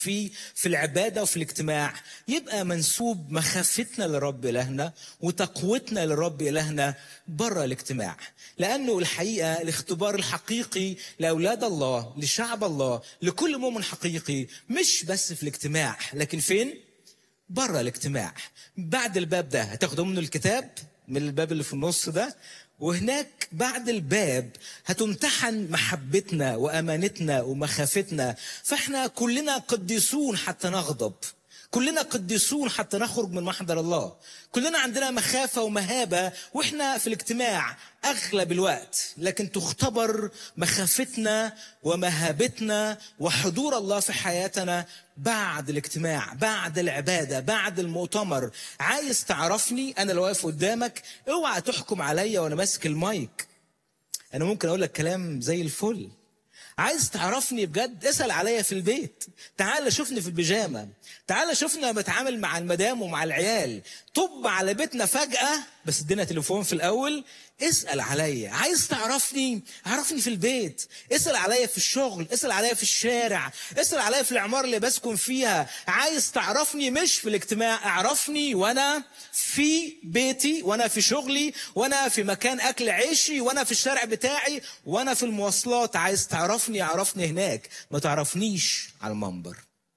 في في العبادة وفي الاجتماع يبقى منسوب مخافتنا لرب إلهنا وتقوتنا لرب إلهنا بره الاجتماع لأنه الحقيقة الاختبار الحقيقي لأولاد الله لشعب الله لكل مؤمن حقيقي مش بس في الاجتماع لكن فين؟ بره الاجتماع بعد الباب ده هتاخدوا منه الكتاب من الباب اللي في النص ده وهناك بعد الباب هتمتحن محبتنا وامانتنا ومخافتنا فاحنا كلنا قديسون حتى نغضب كلنا قديسون حتى نخرج من محضر الله كلنا عندنا مخافة ومهابة وإحنا في الاجتماع أغلب الوقت لكن تختبر مخافتنا ومهابتنا وحضور الله في حياتنا بعد الاجتماع بعد العبادة بعد المؤتمر عايز تعرفني أنا لو واقف قدامك اوعى تحكم عليا وأنا ماسك المايك أنا ممكن أقول لك كلام زي الفل عايز تعرفني بجد اسال عليا في البيت تعال شوفني في البيجامه تعال شوفني بتعامل مع المدام ومع العيال طب على بيتنا فجاه بس ادينا تليفون في الاول اسال عليا عايز تعرفني عرفني في البيت اسال عليا في الشغل اسال عليا في الشارع اسال عليا في العماره اللي بسكن فيها عايز تعرفني مش في الاجتماع اعرفني وانا في بيتي وانا في شغلي وانا في مكان اكل عيشي وانا في الشارع بتاعي وانا في المواصلات عايز تعرفني عرفني هناك ما تعرفنيش على المنبر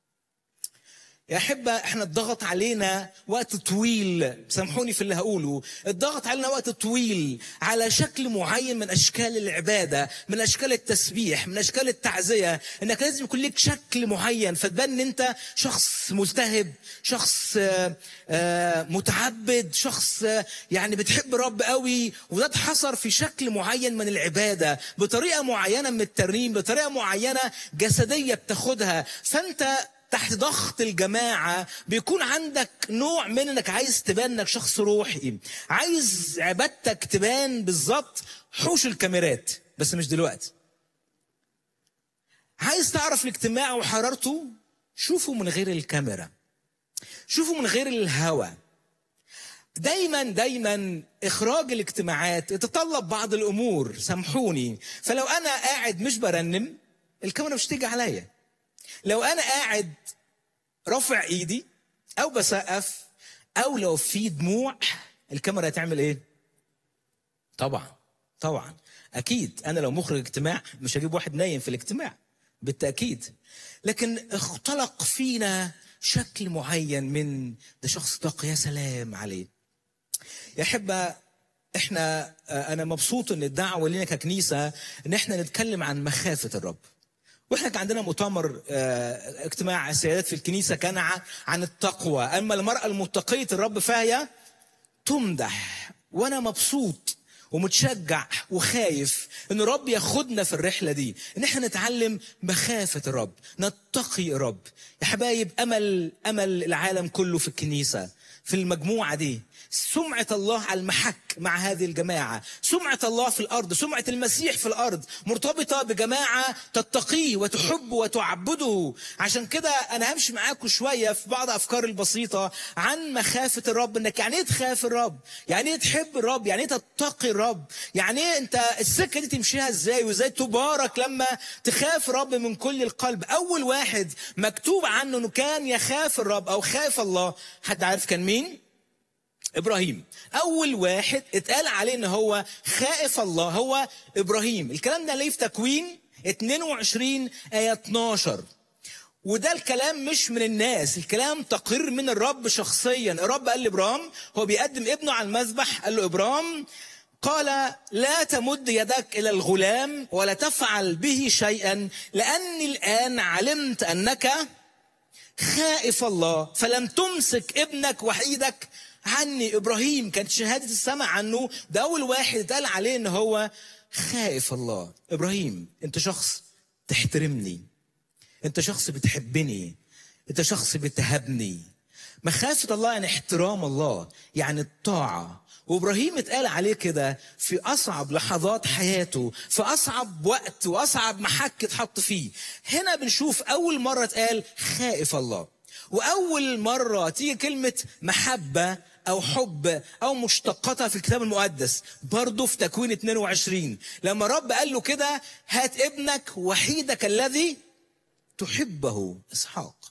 يا أحبة احنا الضغط علينا وقت طويل سامحوني في اللي هقوله الضغط علينا وقت طويل على شكل معين من أشكال العبادة من أشكال التسبيح من أشكال التعزية إنك لازم يكون لك شكل معين فتبان إن أنت شخص ملتهب شخص آه، آه، متعبد شخص آه، يعني بتحب رب قوي وده اتحصر في شكل معين من العبادة بطريقة معينة من الترنيم بطريقة معينة جسدية بتاخدها فأنت تحت ضغط الجماعة بيكون عندك نوع من انك عايز تبان انك شخص روحي عايز عبادتك تبان بالظبط حوش الكاميرات بس مش دلوقتي عايز تعرف الاجتماع وحرارته شوفه من غير الكاميرا شوفه من غير الهوا دايما دايما اخراج الاجتماعات يتطلب بعض الامور سامحوني فلو انا قاعد مش برنم الكاميرا مش تيجي عليا لو انا قاعد رافع ايدي او بسقف او لو في دموع الكاميرا هتعمل ايه طبعا طبعا اكيد انا لو مخرج اجتماع مش هجيب واحد نايم في الاجتماع بالتاكيد لكن اختلق فينا شكل معين من ده شخص طاق يا سلام عليه يا احبه احنا انا مبسوط ان الدعوه لينا ككنيسه ان احنا نتكلم عن مخافه الرب واحنا كان عندنا مؤتمر اه اجتماع سيادات في الكنيسه كان عن التقوى اما المراه المتقيه الرب فهي تمدح وانا مبسوط ومتشجع وخايف ان الرب ياخدنا في الرحله دي ان احنا نتعلم مخافه الرب نتقي الرب يا حبايب امل امل العالم كله في الكنيسه في المجموعه دي سمعة الله على المحك مع هذه الجماعة سمعة الله في الأرض سمعة المسيح في الأرض مرتبطة بجماعة تتقيه وتحبه وتعبده عشان كده أنا همشي معاكم شوية في بعض أفكار البسيطة عن مخافة الرب إنك يعني إيه تخاف الرب يعني إيه تحب الرب يعني إيه تتقي الرب يعني إيه أنت السكة دي تمشيها إزاي وإزاي تبارك لما تخاف الرب من كل القلب أول واحد مكتوب عنه إنه كان يخاف الرب أو خاف الله حد عارف كان مين؟ ابراهيم اول واحد اتقال عليه ان هو خائف الله هو ابراهيم الكلام ده ليه في تكوين 22 ايه 12 وده الكلام مش من الناس الكلام تقرير من الرب شخصيا الرب قال لابرام هو بيقدم ابنه على المذبح قال له ابرام قال لا تمد يدك الى الغلام ولا تفعل به شيئا لاني الان علمت انك خائف الله فلم تمسك ابنك وحيدك عني ابراهيم كانت شهاده السماء عنه ده اول واحد اتقال عليه ان هو خائف الله ابراهيم انت شخص تحترمني انت شخص بتحبني انت شخص بتهبني مخافة الله يعني احترام الله يعني الطاعة وابراهيم اتقال عليه كده في اصعب لحظات حياته في اصعب وقت واصعب محك اتحط فيه هنا بنشوف اول مرة اتقال خائف الله واول مرة تيجي كلمة محبة او حب او مشتقاتها في الكتاب المقدس برضه في تكوين 22 لما رب قال له كده هات ابنك وحيدك الذي تحبه اسحاق